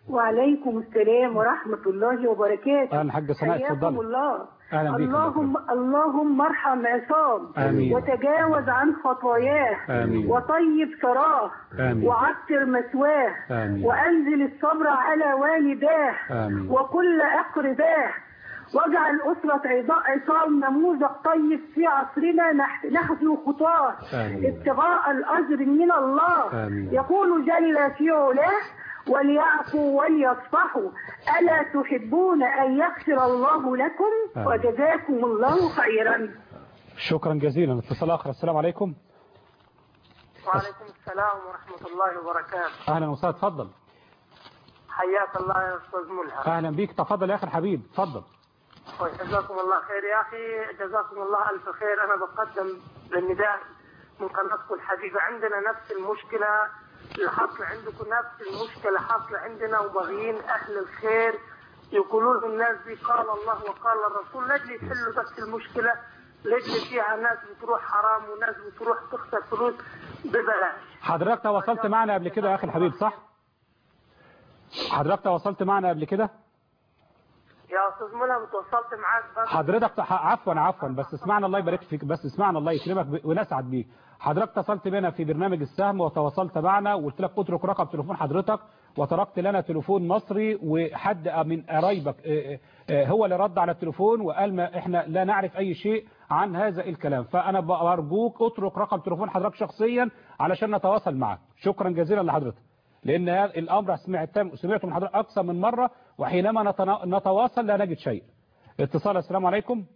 وعليكم السلام ورحمة الله وبركاته اهلا حاجه سناء حياكم اتفضلي الله أهلا بيك. اللهم اللهم ارحم عصام آمين. وتجاوز عن خطاياه آمين. وطيب ثراه آمين. وعطر مثواه آمين. وانزل الصبر على والداه آمين. وكل اقرباه واجعل أسرة عضاء عصام نموذج طيب في عصرنا نح- نحذو خطاه آمين. ابتغاء الأجر من الله آمين. يقول جل في علاه وليعفوا وليصفحوا ألا تحبون أن يغفر الله لكم آمين. وجزاكم الله خيرا شكرا جزيلا اتصال اخر السلام عليكم وعليكم السلام ورحمة الله وبركاته اهلا وسهلا اتفضل حياك الله يا أستاذ ملهم اهلا بيك تفضل يا اخي الحبيب اتفضل وجزاكم الله خير يا أخي جزاكم الله ألف خير أنا بقدم بالنداء من قناتكم الحبيبة عندنا نفس المشكلة اللي حاصلة عندكم نفس المشكلة حاصلة عندنا وباغيين أهل الخير يقولوا لهم الناس دي قال الله وقال الرسول لاجل يحلوا بس المشكلة لاجل فيها ناس بتروح حرام وناس بتروح تخسر فلوس ببلاش حضرتك تواصلت معنا قبل كده يا اخي الحبيب صح حضرتك تواصلت معنا قبل كده يا أستاذ ملهم تواصلت معاك بس حضرتك ح- عفوا عفوا بس اسمعنا الله يبارك فيك بس اسمعنا الله يكرمك ب- ونسعد بيك حضرتك اتصلت بنا في برنامج السهم وتواصلت معنا وقلت لك اترك رقم تليفون حضرتك وتركت لنا تليفون مصري وحد من قرايبك اه، اه، هو اللي رد على التليفون وقال ما احنا لا نعرف اي شيء عن هذا الكلام فانا برجوك اترك رقم تليفون حضرتك شخصيا علشان نتواصل معك شكرا جزيلا لحضرتك لان هذا الامر سمعت سمعته من حضرتك اكثر من مره وحينما نتنا- نتواصل لا نجد شيء اتصال السلام عليكم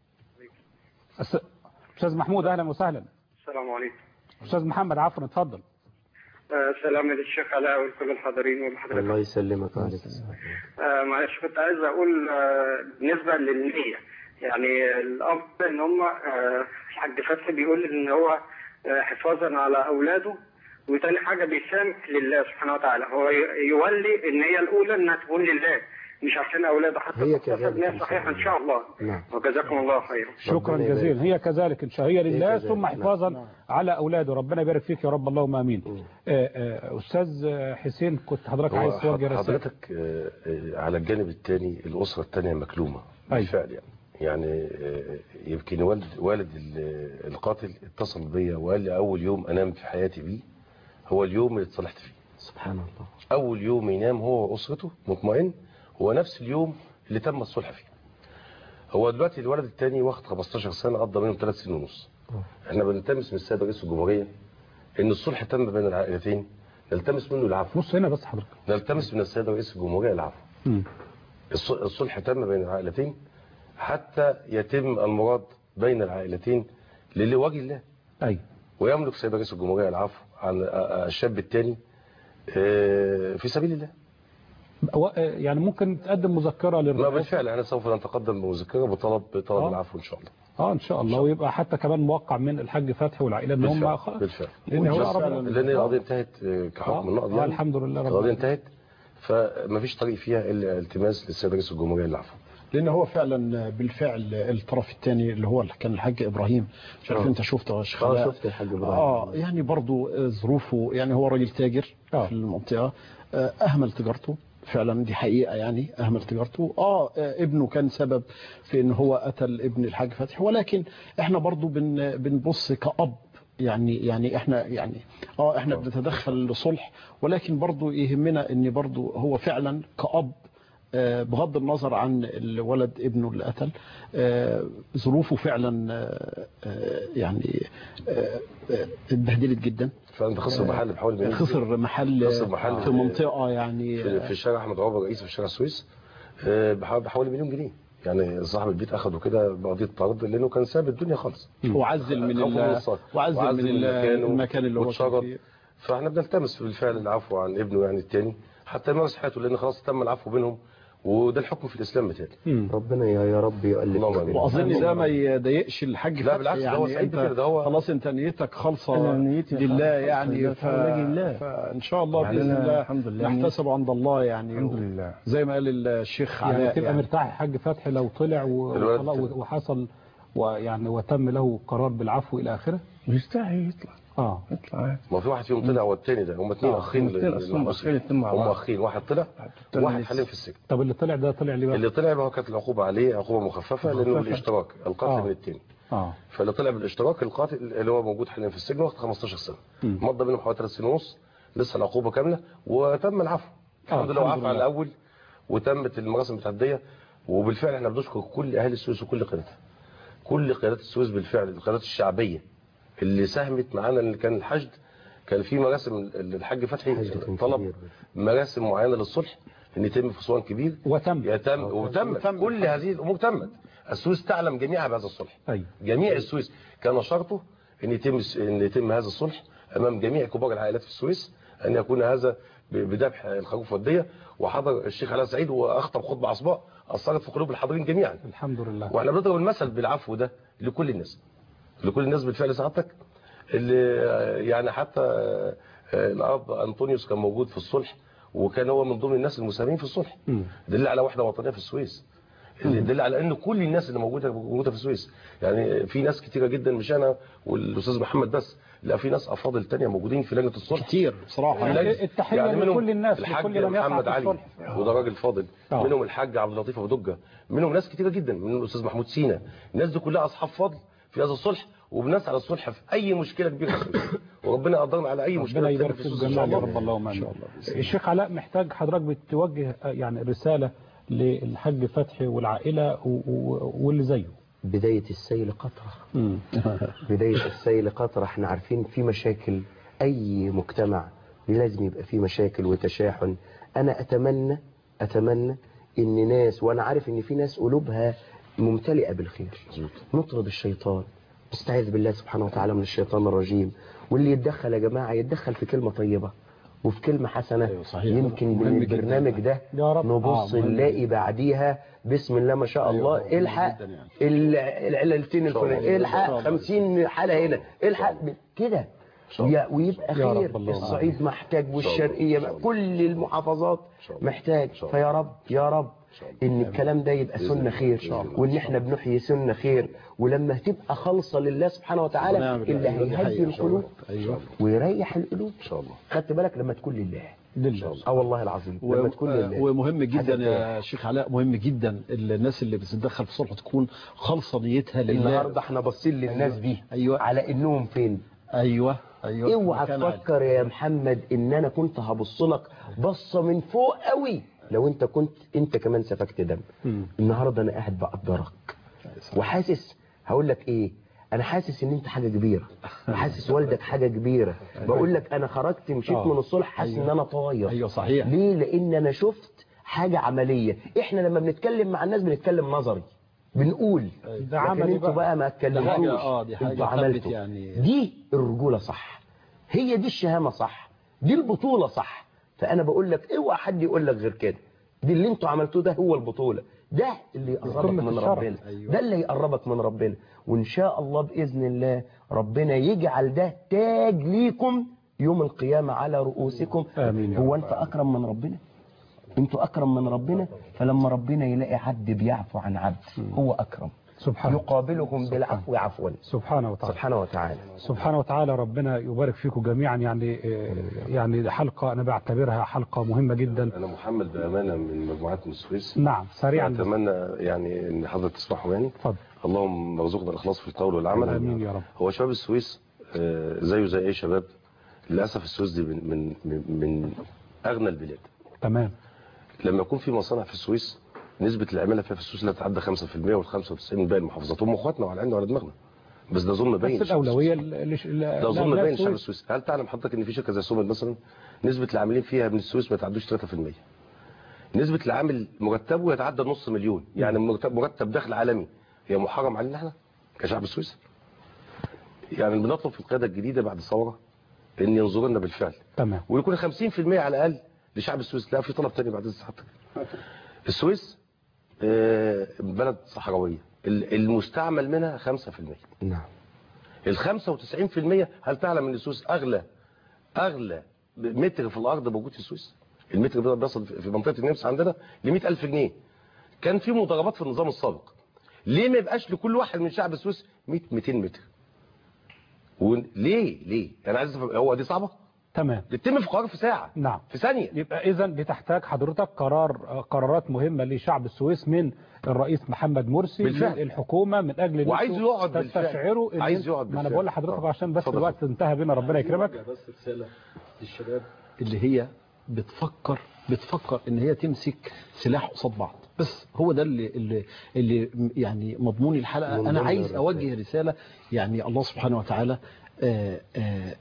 أس- استاذ محمود اهلا وسهلا السلام عليكم استاذ محمد عفوا اتفضل آه، سلام للشيخ علاء ولكل الحاضرين ولحضرتك الله يسلمك وعليك السلام آه، معلش كنت عايز اقول آه، بالنسبه للنيه يعني الاب ان هم آه، الحاج فتحي بيقول ان هو آه، حفاظا على اولاده وتاني حاجه بيسامح لله سبحانه وتعالى هو ي- يولي النيه الاولى انها تكون لله مش عشان اولاده حتى هي تتصل كذلك بنية إن شاء صحيحه ان شاء الله نعم وجزاكم الله خيرا شكرا ربنا يبارك جزيلا هي كذلك ان شاء هي لله كذلك. ثم نعم. حفاظا على اولاده ربنا يبارك فيك يا رب اللهم امين آه، آه، استاذ حسين كنت حضرتك هو عايز توجه رساله حضرتك آه، آه، على الجانب الثاني الأسرة الثانية مكلومة أيوة. بالفعل يعني يعني آه، يمكن والد والد ال- القاتل اتصل بيا وقال لي أول يوم أنام في حياتي بيه هو اليوم اللي اتصلحت فيه سبحان الله أول يوم ينام هو وأسرته مطمئن هو نفس اليوم اللي تم الصلح فيه هو دلوقتي الولد الثاني واخد 15 سنة قضى منهم 3 سنين ونص احنا بنلتمس من السيد رئيس الجمهورية ان الصلح تم بين العائلتين نلتمس منه العفو بص هنا بس حضرتك نلتمس من السيد رئيس الجمهورية العفو مم. الص- الصلح تم بين العائلتين حتى يتم المراد بين العائلتين لوجه الله ايوه ويملك سيد رئيس الجمهورية العفو عن الشاب الثاني في سبيل الله و- آه، يعني ممكن تقدم مذكره ما للرئاسه بالفعل انا سوف نتقدم بمذكره بطلب بطلب آه. العفو ان شاء الله اه ان شاء الله ويبقى حتى كمان موقع من الحاج فتحي والعائله ان هم بالفعل خلاص بالفعل لان هو بس أقرب- لان القضيه انتهت آه، آه، كحكم النقض آه، يعني الحمد لله رب القضيه العالمين. انتهت فما فيش طريق فيها الا التماس للسيد رئيس الجمهوريه العفو لان هو فعلا بالفعل الطرف الثاني اللي هو اللي كان الحاج ابراهيم مش عارف آه. انت شفته يا شيخ اه علاء. شفت الحاج ابراهيم اه يعني برضو ظروفه يعني هو راجل تاجر آه. في المنطقه آه، اهمل تجارته فعلا دي حقيقه يعني اهمل تجارته اه آه، ابنه كان سبب في ان هو قتل ابن الحاج فتحي ولكن احنا برضو بن بنبص كأب يعني يعني احنا يعني اه احنا بنتدخل لصلح ولكن برضو يهمنا ان برضو هو فعلا كأب آه، بغض النظر عن الولد ابنه اللي قتل آه، ظروفه فعلا آه، آه، يعني آه، آه، اتبهدلت جدا فانت خسر محل بحوالي مليون جنيه. خسر محل خسر محل في منطقة يعني في, في الشارع احمد عمر رئيس في شارع السويس آه، بحوالي بحوالي مليون جنيه يعني صاحب البيت اخده كده بقضيه طرد لانه كان ساب الدنيا خالص وعزل من خوفه ال- الصلاة. وعزل من ال- مكانه المكان اللي هو كان واتشرد. فيه. فاحنا بنلتمس بالفعل العفو عن ابنه يعني الثاني حتى يمارس حياته لان خلاص تم العفو بينهم وده الحكم في الاسلام مثالي مم. ربنا يا يا رب يؤلف اللهم ما آمين. بينهم. واظن ده ما يضايقش الحاج لا فتحي بالعكس، ده هو يعني سعيد انت بكده، ده هو- خلاص انت نيتك خالصه أنا نيتي لله خالصة يعني ف... لله لله. فان شاء الله يعني باذن أنا الله الحمد لله نحتسب عند الله يعني الحمد لله زي ما قال الشيخ يعني علاء تبقى يعني. مرتاح يا حاج فتحي لو طلع و- الولد وخلاص طلع. وحصل ويعني وتم له قرار بالعفو الى اخره بيستحي يطلع اه يطلع ما في واحد فيهم طلع والتاني ده هم اتنين آه، اخين هم اتنين أصلهم أخين اتنين مع هم بعض. اخين واحد طلع التاني وواحد لسه. حاليا في السجن طب اللي طلع ده طلع ليه بقى اللي طلع بقى كانت العقوبه عليه عقوبه مخففه لانه مخففة. بالاشتراك القتل آه. من التاني اه فاللي طلع بالاشتراك القاتل اللي هو موجود حاليا في السجن واخد 15 سنه مم. مضى منهم حوالي 3 سنين ونص لسه العقوبه كامله وتم العفو آه، الحمد لله الحمد وعفى على لله. الاول وتمت المراسم التعديه وبالفعل احنا بنشكر كل اهل السويس وكل قيادتها كل قيادات السويس بالفعل القيادات الشعبيه اللي ساهمت معانا اللي كان الحشد كان في مراسم الحاج فتحي الحشد كان طلب كبير. مراسم معينه للصلح ان يتم في اسوان كبير وتم يتم وتمت كل هذه الامور تمت السويس تعلم جميعها بهذا الصلح ايوه جميع السويس كان شرطه ان يتم ان يتم هذا الصلح امام جميع كبار العائلات في السويس ان يكون هذا ب- بذبح الخروف والديه وحضر الشيخ علاء سعيد واخطب خطبه عصباء اثرت في قلوب الحاضرين جميعا الحمد لله واحنا بنضرب المثل بالعفو ده لكل الناس لكل الناس بالفعل سعادتك اللي آه، يعني حتى آه، الاب انطونيوس كان موجود في الصلح وكان هو من ضمن الناس المساهمين في الصلح مم. دل على وحده وطنيه في السويس اللي دل على ان كل الناس اللي موجوده موجوده في السويس يعني في ناس كتيره جدا مش انا والاستاذ محمد بس لا في ناس افاضل تانية موجودين في لجنه الصلح كتير بصراحه في لجنة- التحية منهم لكل الناس، الحاج لكل من يسعى محمد في علي الصلح. وده راجل فاضل آه. منهم الحاج عبد اللطيف ابو دجه منهم ناس كتيره جدا منهم الاستاذ محمود سينا الناس دي كلها اصحاب فضل في هذا الصلح وبنسعى للصلح في اي مشكله كبيره في السويس. وربنا يقدرنا على اي مشكله ربنا تانية يبارك في فيك السويس إن جميعا شاء يا الله. رب اللهم امين الشيخ علاء محتاج حضرتك بتوجه آه، يعني رساله للحاج فتحي والعائله و- و- واللي زيه بداية السيل قطرة مم. بداية السيل قطرة احنا عارفين في مشاكل أي مجتمع لازم يبقى فيه مشاكل وتشاحن أنا أتمنى أتمنى إن ناس وأنا عارف إن في ناس قلوبها ممتلئة بالخير نطرد الشيطان نستعيذ بالله سبحانه وتعالى من الشيطان الرجيم واللي يتدخل يا جماعة يتدخل في كلمة طيبة وفي كلمة حسنة أيوة صحيح. يمكن من مهم جداً. البرنامج ده يا رب. نبص آه، مهم نلاقي بعديها بسم الله ما شاء الله أيوة، مهم الحق جداً يعني. ال- العلالتين الفلانية الحق 50 حالة هنا الحق كده يا- ويبقى يا رب خير اللهم الصعيد محتاج والشرقية كل المحافظات محتاج فيا رب يا رب ان الكلام ده يبقى سنة خير وان احنا بنحيي سنة خير ولما تبقى خالصة لله سبحانه وتعالى ونعم بالله. اللي دي هيهدي حقيقة إن شاء الله. القلوب ايوه ويريح القلوب ان شاء الله خدت بالك لما تكون لله لله اه والله العظيم و- لما تكون لله ومهم جدا حاجة يا شيخ علاء مهم جدا الناس اللي بتتدخل في الصلح تكون خالصه نيتها لله النهارده احنا باصين للناس دي ايوه على انهم فين ايوه ايوه اوعى مكان عالي. تفكر يا محمد ان انا كنت هبص لك بصه من فوق قوي لو انت كنت انت كمان سفكت دم مم. النهارده انا قاعد بقدرك وحاسس هقول لك ايه انا حاسس ان انت حاجه كبيره حاسس والدك حاجه كبيره بقول لك انا خرجت مشيت آه. من الصلح حاسس ان انا طاير ايوه صحيح ليه لان انا شفت حاجه عمليه احنا لما بنتكلم مع الناس بنتكلم نظري بنقول ده لكن عملي انتوا بقى. بقى ما دي حاجه اتكلمتوش اه دي حاجه انتوا خلت عملتوا يعني دي الرجولة صح هي دي الشهامة صح دي البطولة صح فأنا بقول لك اوعى حد يقول لك غير كده دي اللي انتوا عملتوه ده هو البطولة ده اللي يقربك قمة من الشرف. ربنا أيوة. ده اللي يقربك من ربنا وإن شاء الله بإذن الله ربنا يجعل ده تاج ليكم يوم القيامة على رؤوسكم آمين يا هو رب. أنت أكرم من ربنا انتوا أكرم من ربنا فلما ربنا يلاقي عبد بيعفو عن عبد هو أكرم سبحانه يقابلهم بالعفو عفوا سبحانه وتعالى سبحانه وتعالى سبحانه وتعالى ربنا يبارك فيكم جميعا يعني آه، يعني حلقة أنا بعتبرها حلقة مهمة جدا انا محمد بامانه من مجموعات من السويس نعم سريعا بس. اتمنى يعني ان حضرتك تسمحوا يعني اتفضل اللهم ارزقنا الاخلاص في القول والعمل آمين يا رب هو شباب السويس آه، زيه زي اي شباب للاسف السويس دي من من من, من اغنى البلاد تمام لما يكون في مصانع في السويس نسبة العمالة فيها في السويس لا تتعدى 5% وال95 من باقي المحافظات هم اخواتنا وعلى عيننا وعلى دماغنا بس ده ظلم باين بس الأولوية ل- ل- ده ظلم لأبناء باين شعب السويس. السويس هل تعلم حضرتك ان في شركه زي سومد مثلا نسبه العاملين فيها من السويس ما تعدوش 3% نسبه العامل مرتبه يتعدى نص مليون يعني مرتب, مرتب دخل عالمي هي محرم علينا احنا كشعب السويس يعني بنطلب في القياده الجديده بعد الثوره ان ينظروا لنا بالفعل تمام ويكون 50% على الاقل لشعب السويس لا في طلب تاني بعد اذن حضرتك السويس آه، بلد صحراويه ال- المستعمل منها 5% نعم ال 95% هل تعلم ان السويس اغلى اغلى متر في الارض موجود في السويس المتر ده بيصل في منطقه النمسا عندنا ل 100000 جنيه كان في مضاربات في النظام السابق ليه ما يبقاش لكل واحد من شعب السويس 100 200 متر وليه ليه انا عايز أفهم، هو دي صعبه تمام بتتم في قرار في ساعه نعم في ثانيه يبقى اذا بتحتاج حضرتك قرار قرارات مهمه لشعب السويس من الرئيس محمد مرسي بالفعل. من الحكومه من اجل إن وعايز انتوا يقعد بالفعل. تستشعروا إن عايز انت- يقعد ما انا بالفعل. بقول لحضرتك آه. عشان بس اتفضل. الوقت انتهى بينا ربنا يكرمك بس رسالة للشباب اللي هي بتفكر بتفكر ان هي تمسك سلاح قصاد بعض بس هو ده اللي اللي, اللي يعني مضمون الحلقه مضمون انا عايز الرسالة. اوجه رساله يعني الله سبحانه وتعالى آه، آه،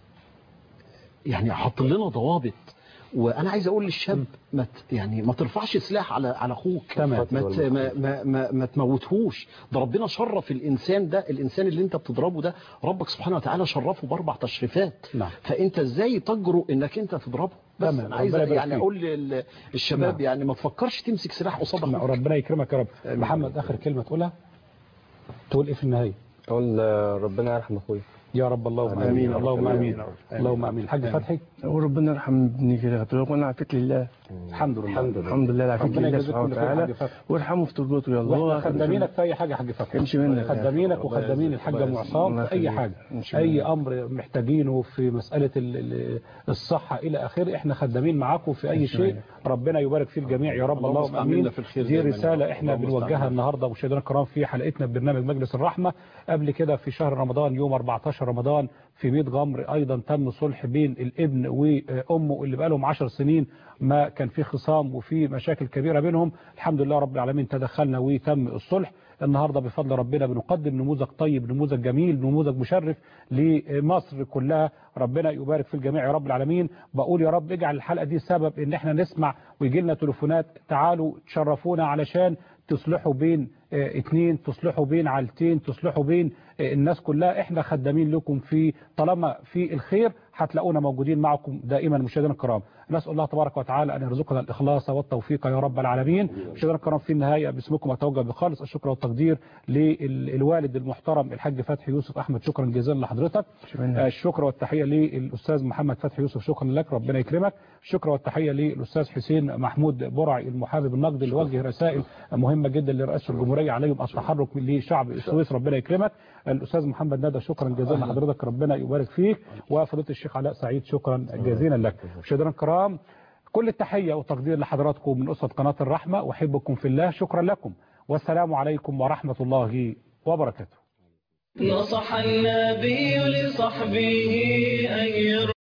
يعني حط لنا ضوابط وانا عايز اقول للشاب ما ت- يعني ما ترفعش سلاح على على اخوك تمام. ما ت- ما ما ما, ما تموتهوش ده ربنا شرف الانسان ده الانسان اللي انت بتضربه ده ربك سبحانه وتعالى شرفه باربع تشريفات نعم. فانت ازاي تجرؤ انك انت تضربه بس تمام. انا عايز ربنا يبارك يعني فيك. اقول لل- للشباب نعم. يعني ما تفكرش تمسك سلاح قصاد نعم، اخوك ربنا يكرمك يا رب محمد اخر كلمه تقولها تقول ايه في النهايه اقول آه، ربنا يرحم اخويا يا رب اللهم آمين امين يا رب. اللهم امين آمين. اللهم امين الحاج فتحي وربنا يرحم ابني كده وانا عافيت لله الحمد لله الحمد لله الحمد لله عافيت ربنا لله يجازيك سبحانه كل خير يا حاج وتعالى فتحي وارحمه في تربته يا الله واحنا وآخر خدامينك في اي حاجه يا حاج فتحي امشي منك يا خدامينك أخي. وخدامين الحاجه الله ام يسلمك. عصام الله في اي يخليك. حاجه امشي اي منك. امر محتاجينه في مساله ال- ال- الصحه الى اخره احنا خدامين معاكم في اي شيء ربنا يبارك في الجميع يا رب اللهم اللهم استعملنا امين في الخير دي دايماً يا رساله رب. احنا اللهم بنوجهها استعملنا. النهارده مشاهدينا الكرام في حلقتنا ببرنامج مجلس الرحمه قبل كده في شهر رمضان يوم 14 رمضان في بيت غمر ايضا تم صلح بين الابن وامه اللي بقالهم 10 سنين ما كان في خصام وفي مشاكل كبيره بينهم الحمد لله رب العالمين تدخلنا وتم الصلح النهارده بفضل ربنا بنقدم نموذج طيب نموذج جميل نموذج مشرف لمصر كلها ربنا يبارك في الجميع يا رب العالمين بقول يا رب اجعل الحلقه دي سبب ان احنا نسمع ويجي لنا تليفونات تعالوا تشرفونا علشان تصلحوا بين اه اتنين تصلحوا بين عائلتين تصلحوا بين اه الناس كلها احنا خدامين لكم في طالما في الخير هتلاقونا موجودين معكم دائما مشاهدينا الكرام نسال الله تبارك وتعالى ان يرزقنا الاخلاص والتوفيق يا رب العالمين مشاهدينا الكرام في النهايه باسمكم اتوجه بخالص الشكر والتقدير للوالد المحترم الحاج فتحي يوسف احمد شكرا جزيلا لحضرتك آه، الشكر والتحيه للاستاذ محمد فتحي يوسف شكرا لك ربنا يكرمك الشكر والتحيه للاستاذ حسين محمود برعي المحامي بالنقد اللي وجه رسائل مهمه جدا لرئاسه الجمهوريه عليهم التحرك لشعب السويس ربنا يكرمك الاستاذ محمد ندى شكرا جزيلا لحضرتك ربنا يبارك فيك وفضيله الشيخ علاء سعيد شكرا جزيلا لك مشاهدينا الكرام كل التحيه والتقدير لحضراتكم من اسره قناه الرحمه واحبكم في الله شكرا لكم والسلام عليكم ورحمه الله وبركاته نصح النبي لصحبه أن ير